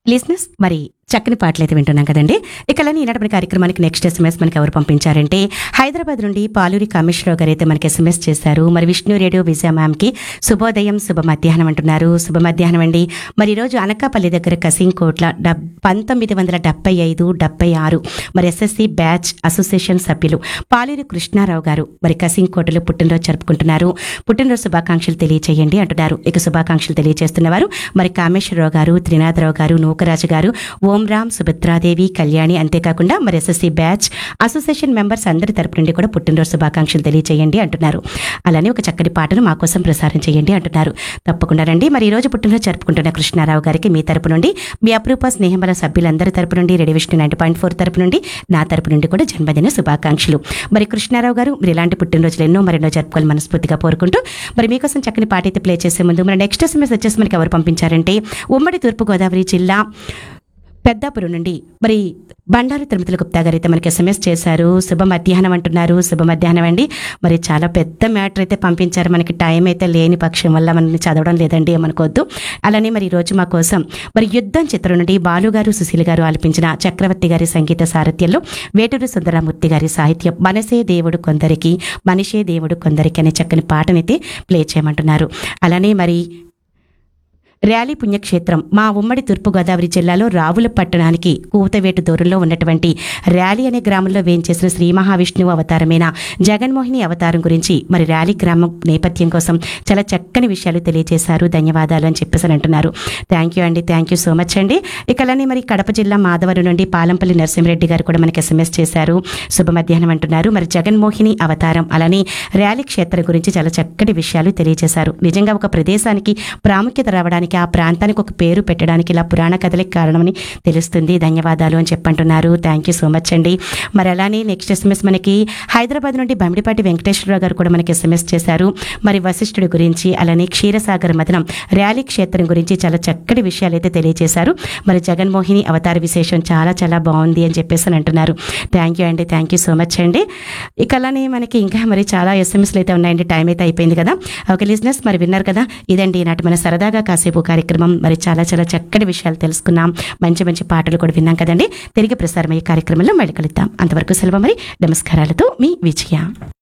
లిస్నెస్ మరి చక్కని పాటలు అయితే వింటున్నాం కదండి ఇకలని ఈనాటి మన కార్యక్రమానికి నెక్స్ట్ ఎస్ఎంఎస్ మనకి ఎవరు పంపించారంటే హైదరాబాద్ నుండి పాలూరి కామేశ్వరరావు గారు అయితే మనకి ఎస్ఎంఎస్ చేశారు మరి విష్ణు రేడియో విజయ మ్యామ్కి శుభోదయం శుభ మధ్యాహ్నం అంటున్నారు శుభ మధ్యాహ్నం అండి మరి ఈరోజు అనకాపల్లి దగ్గర కసింకోట్ల డబ్ పంతొమ్మిది వందల డెబ్బై ఐదు డెబ్బై ఆరు మరి ఎస్ఎస్సి బ్యాచ్ అసోసియేషన్ సభ్యులు పాలూరి కృష్ణారావు గారు మరి కసింకోటలో పుట్టినరోజు జరుపుకుంటున్నారు పుట్టినరోజు శుభాకాంక్షలు తెలియచేయండి అంటున్నారు ఇక శుభాకాంక్షలు తెలియజేస్తున్నవారు మరి కామేశ్వరరావు గారు త్రినాథరావు గారు నూకరాజు గారు ఓం రామ్ సుభద్రాదేవి కళ్యాణి అంతేకాకుండా మరి ఎస్ఎస్సి బ్యాచ్ అసోసియేషన్ మెంబర్స్ అందరి తరపు నుండి కూడా పుట్టినరోజు శుభాకాంక్షలు తెలియచేయండి అంటున్నారు అలానే ఒక చక్కటి పాటను మా కోసం ప్రసారం చేయండి అంటున్నారు తప్పకుండా రండి మరి ఈ రోజు పుట్టినరోజు జరుపుకుంటున్న కృష్ణారావు గారికి మీ తరపు నుండి మీ అప్రూప స్నేహమల సభ్యులందరి తరపు నుండి radio Vishnu nine point four తరపు నుండి నా తరపు నుండి కూడా జన్మదిన శుభాకాంక్షలు మరి కృష్ణారావు గారు మీరు ఇలాంటి పుట్టినరోజులు ఎన్నో మరెన్నో జరుపుకోవాలి మనస్ఫూర్తిగా కోరుకుంటూ మరి మీకోసం చక్కని పాట అయితే ప్లే చేసే ముందు మరి నెక్స్ట్ ఎస్ఎంఎస్ వచ్చేసి మనకి ఎవరు పంపించారంటే ఉమ్మడి తూర్పుగోదావరి జిల్లా పెద్దాపురం నుండి మరి బండారు తిరుమతుల గుప్తా గారు అయితే మనకి ఎస్ఎంఎస్ చేశారు శుభ మధ్యాహ్నం అంటున్నారు శుభ మధ్యాహ్నం అండి మరి చాలా పెద్ద మ్యాటర్ అయితే పంపించారు మనకి టైం అయితే లేని పక్షం వల్ల మనల్ని చదవడం లేదండి ఏమనుకోవద్దు అలానే మరి ఈ రోజు మా కోసం మరి యుద్ధం చిత్రం నుండి బాలు గారు సుశీల్ గారు ఆలపించిన చక్రవర్తి గారి సంగీత సారథ్యంలో వేటూరు సుందరమూర్తి గారి సాహిత్యం మనసే దేవుడు కొందరికి మనిషే దేవుడు కొందరికి అనే చక్కని పాటనైతే ప్లే చేయమంటున్నారు అలానే మరి ర్యాలీ పుణ్యక్షేత్రం మా ఉమ్మడి తూర్పుగోదావరి జిల్లాలో రావుల పట్టణానికి కూతవేటు దూరంలో ఉన్నటువంటి ర్యాలీ అనే గ్రామంలో వేంచేసిన శ్రీ మహావిష్ణువు అవతారమైన జగన్మోహిని అవతారం గురించి మరి ర్యాలీ గ్రామం నేపథ్యం కోసం చాలా చక్కని విషయాలు తెలియజేశారు ధన్యవాదాలు అని చెప్పేసి అని అంటున్నారు థ్యాంక్ యూ అండి థ్యాంక్ యూ సో మచ్ అండి ఇక అలానే మరి కడప జిల్లా మాధవరం నుండి పాలంపల్లి నరసింహరెడ్డి గారు కూడా మనకి ఎస్ఎంఎస్ చేశారు శుభ మధ్యాహ్నం అంటున్నారు మరి జగన్మోహిని అవతారం అలానే ర్యాలీ క్షేత్రం గురించి చాలా చక్కటి విషయాలు తెలియజేశారు నిజంగా ఒక ప్రదేశానికి ప్రాముఖ్యత రావడానికి ఆ ప్రాంతానికి ఒక పేరు పెట్టడానికి ఇలా పురాణ కథలే కారణమని తెలుస్తుంది ధన్యవాదాలు అని చెప్పంటున్నారు థ్యాంక్ యూ సో మచ్ అండి మరి అలానే నెక్స్ట్ ఎస్ఎంఎస్ మనకి హైదరాబాద్ నుండి బమిడిపాటి వెంకటేశ్వరరావు గారు కూడా మనకి ఎస్ఎంఎస్ చేశారు మరి వశిష్ఠుడి గురించి అలానే క్షీరసాగర్ మదనం ర్యాలీ క్షేత్రం గురించి చాలా చక్కటి విషయాలు అయితే తెలియజేశారు మరి జగన్మోహిని అవతార విశేషం చాలా చాలా బాగుంది అని చెప్పేసి అని అంటున్నారు థ్యాంక్ యూ అండి థ్యాంక్ యూ సో మచ్ అండి ఇక అలానే మనకి ఇంకా మరి చాలా ఎస్ఎంఎస్లు అయితే ఉన్నాయండి టైం అయితే అయిపోయింది కదా ఒక లిజినెస్ మరి విన్నారు కదా ఇదండి ఈనాటి మన సరదాగా కాసేపు కార్యక్రమం మరి చాలా చాలా చక్కటి విషయాలు తెలుసుకున్నాం మంచి మంచి పాటలు కూడా విన్నాం కదండి తిరిగి ప్రసారమయ్యే కార్యక్రమంలో మళ్ళీ కలుద్దాం అంతవరకు సెలవు మరి నమస్కారాలతో మీ విజయ